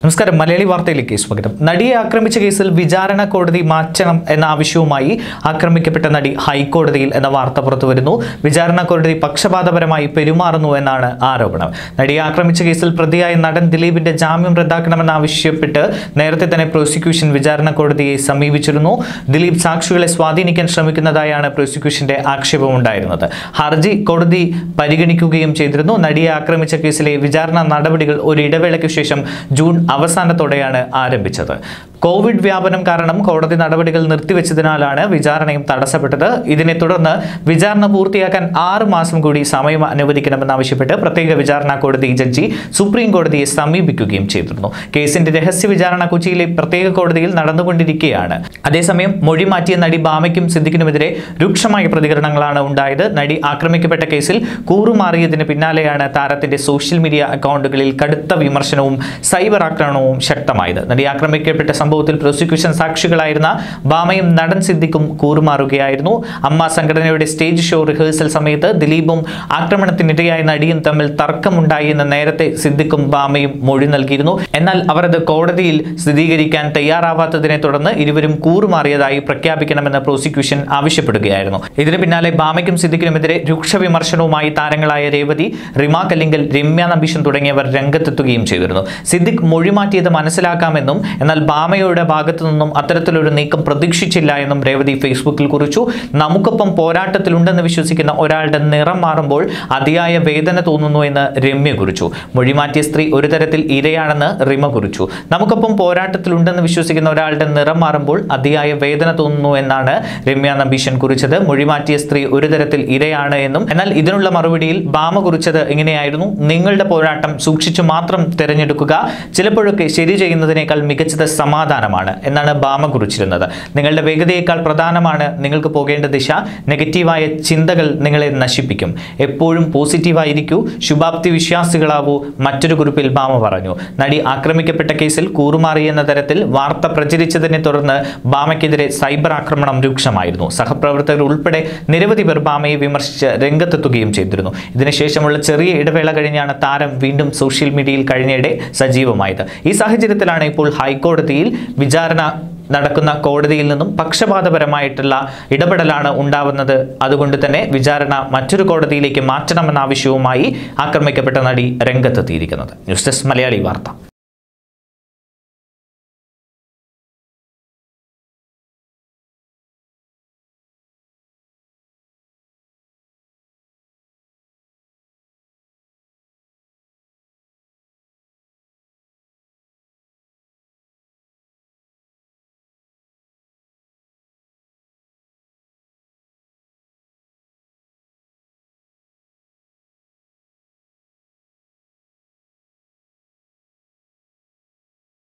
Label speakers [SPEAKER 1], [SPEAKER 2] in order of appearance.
[SPEAKER 1] നമസ്കാരം മലയാളി വാർത്തയിലേക്ക് സ്വാഗതം നടിയെ ആക്രമിച്ച കേസിൽ വിചാരണ കോടതി മാറ്റണം എന്ന ആവശ്യവുമായി ആക്രമിക്കപ്പെട്ട നടി ഹൈക്കോടതിയിൽ എന്ന വാർത്ത പുറത്തു വരുന്നു വിചാരണ കോടതി പക്ഷപാതപരമായി പെരുമാറുന്നു എന്നാണ് ആരോപണം നടിയെ ആക്രമിച്ച കേസിൽ പ്രതിയായ നടൻ ദിലീപിന്റെ ജാമ്യം റദ്ദാക്കണമെന്നാവശ്യപ്പെട്ട് നേരത്തെ തന്നെ പ്രോസിക്യൂഷൻ വിചാരണ കോടതിയെ സമീപിച്ചിരുന്നു ദിലീപ് സാക്ഷികളെ സ്വാധീനിക്കാൻ ശ്രമിക്കുന്നതായാണ് പ്രോസിക്യൂഷന്റെ ആക്ഷേപമുണ്ടായിരുന്നത് ഹർജി കോടതി പരിഗണിക്കുകയും ചെയ്തിരുന്നു നടിയെ ആക്രമിച്ച കേസിലെ വിചാരണ നടപടികൾ ഒരു ഇടവേളയ്ക്ക് ശേഷം ജൂൺ അവസാനത്തോടെയാണ് ആരംഭിച്ചത് കോവിഡ് വ്യാപനം കാരണം കോടതി നടപടികൾ നിർത്തിവെച്ചതിനാലാണ് വിചാരണയും തടസ്സപ്പെട്ടത് ഇതിനെ തുടർന്ന് വിചാരണ പൂർത്തിയാക്കാൻ ആറ് മാസം കൂടി സമയം അനുവദിക്കണമെന്നാവശ്യപ്പെട്ട് പ്രത്യേക വിചാരണ കോടതി ജഡ്ജി സുപ്രീം കോടതിയെ സമീപിക്കുകയും ചെയ്തിരുന്നു കേസിന്റെ രഹസ്യ വിചാരണ കൊച്ചിയിലെ പ്രത്യേക കോടതിയിൽ നടന്നുകൊണ്ടിരിക്കുകയാണ് അതേസമയം മൊഴി മാറ്റിയ നടി ബാമയ്ക്കും സിദ്ദിഖിനുമെതിരെ രൂക്ഷമായ പ്രതികരണങ്ങളാണ് ഉണ്ടായത് നടി ആക്രമിക്കപ്പെട്ട കേസിൽ കൂറുമാറിയതിന് പിന്നാലെയാണ് താരത്തിന്റെ സോഷ്യൽ മീഡിയ അക്കൗണ്ടുകളിൽ കടുത്ത വിമർശനവും സൈബർ ആക്രമണവും ശക്തമായത് നടി ആക്രമിക്കപ്പെട്ട സംഭവത്തിൽ പ്രോസിക്യൂഷൻ സാക്ഷികളായിരുന്ന ബാമയും നടൻ സിദ്ദിഖും കൂറുമാറുകയായിരുന്നു അമ്മ സംഘടനയുടെ സ്റ്റേജ് ഷോ റിഹേഴ്സൽ സമയത്ത് ദിലീപും ആക്രമണത്തിനിരയായ നടിയും തമ്മിൽ തർക്കമുണ്ടായി എന്ന് നേരത്തെ സിദ്ദിഖും ബാമയും മൊഴി നൽകിയിരുന്നു എന്നാൽ അവർ അത് കോടതിയിൽ സ്ഥിരീകരിക്കാൻ തയ്യാറാവാത്തതിനെ തുടർന്ന് ഇരുവരും കൂറുമാറിയതായി പ്രഖ്യാപിക്കണമെന്ന് പ്രോസിക്യൂഷൻ ആവശ്യപ്പെടുകയായിരുന്നു ഇതിന് പിന്നാലെ ബാമയ്ക്കും സിദ്ദിഖിനുമെതിരെ രൂക്ഷ വിമർശനവുമായി താരങ്ങളായ രേവതി റിമ കല്ലിങ്കൽ രമ്യ നമ്പീശൻ തുടങ്ങിയവർ രംഗത്തെത്തുകയും ചെയ്തിരുന്നു സിദ്ദിഖ് മൊഴി മാറ്റിയത് മനസ്സിലാക്കാമെന്നും എന്നാൽ ബാമയുടെ ഭാഗത്തു നിന്നും അത്തരത്തിലൊരു നീക്കം പ്രതീക്ഷിച്ചില്ല എന്നും രേവതി ഫേസ്ബുക്കിൽ കുറിച്ചു നമുക്കൊപ്പം പോരാട്ടത്തിലുണ്ടെന്ന് വിശ്വസിക്കുന്ന ഒരാളുടെ നിറം മാറുമ്പോൾ അതിയായ വേദന തോന്നുന്നു എന്ന് രമ്യ കുറിച്ചു മൊഴി മാറ്റിയ സ്ത്രീ ഒരു തരത്തിൽ ഇരയാണെന്ന് റിമ കുറിച്ചു നമുക്കൊപ്പം പോരാട്ടത്തിലുണ്ടെന്ന് വിശ്വസിക്കുന്ന ഒരാളുടെ നിറം മാറുമ്പോൾ അതിയായ വേദന തോന്നുന്നു എന്നാണ് രമ്യ നമ്പീശൻ കുറിച്ചത് മൊഴി മാറ്റിയ സ്ത്രീ ഒരു തരത്തിൽ ഇരയാണ് എന്നും എന്നാൽ ഇതിനുള്ള മറുപടിയിൽ ബാമ കുറിച്ചത് ഇങ്ങനെയായിരുന്നു നിങ്ങളുടെ പോരാട്ടം സൂക്ഷിച്ചു മാത്രം തിരഞ്ഞെടുക്കുക ചിലപ്പോഴൊക്കെ ശരി ചെയ്യുന്നതിനേക്കാൾ മികച്ചത് സമാധാനമാണ് എന്നാണ് ബാമ കുറിച്ചിരുന്നത് നിങ്ങളുടെ വേഗതയേക്കാൾ പ്രധാനമാണ് നിങ്ങൾക്ക് പോകേണ്ട ദിശ നെഗറ്റീവായ ചിന്തകൾ നിങ്ങളെ നശിപ്പിക്കും എപ്പോഴും പോസിറ്റീവായിരിക്കൂ ശുഭാപ്തി വിശ്വാസികളാവൂ മറ്റൊരു കുറിപ്പിൽ ബാമ പറഞ്ഞു നടി ആക്രമിക്കപ്പെട്ട കേസിൽ കൂറുമാറിയെന്ന തരത്തിൽ വാർത്ത പ്രചരിച്ചതിനെ തുടർന്ന് ബാമയ്ക്കെതിരെ സൈബർ ആക്രമണം രൂക്ഷമായിരുന്നു സഹപ്രവർത്തകർ ഉൾപ്പെടെ നിരവധി പേർ ബാമയെ വിമർശിച്ച് രംഗത്തെത്തുകയും ചെയ്തിരുന്നു ഇതിനുശേഷമുള്ള ചെറിയ ഇടവേള കഴിഞ്ഞാണ് താരം വീണ്ടും സോഷ്യൽ മീഡിയയിൽ കഴിഞ്ഞിടെ സജീവമായത് ഈ സാഹചര്യത്തിലാണ് ഇപ്പോൾ ഹൈക്കോടതിയിൽ വിചാരണ നടക്കുന്ന കോടതിയിൽ നിന്നും പക്ഷപാതപരമായിട്ടുള്ള ഇടപെടലാണ് ഉണ്ടാവുന്നത് അതുകൊണ്ട് തന്നെ വിചാരണ മറ്റൊരു കോടതിയിലേക്ക് മാറ്റണമെന്ന ആവശ്യവുമായി ആക്രമിക്കപ്പെട്ട നടി രംഗത്തെത്തിയിരിക്കുന്നത് ന്യൂസ് ഡെസ്ക് മലയാളി വാർത്ത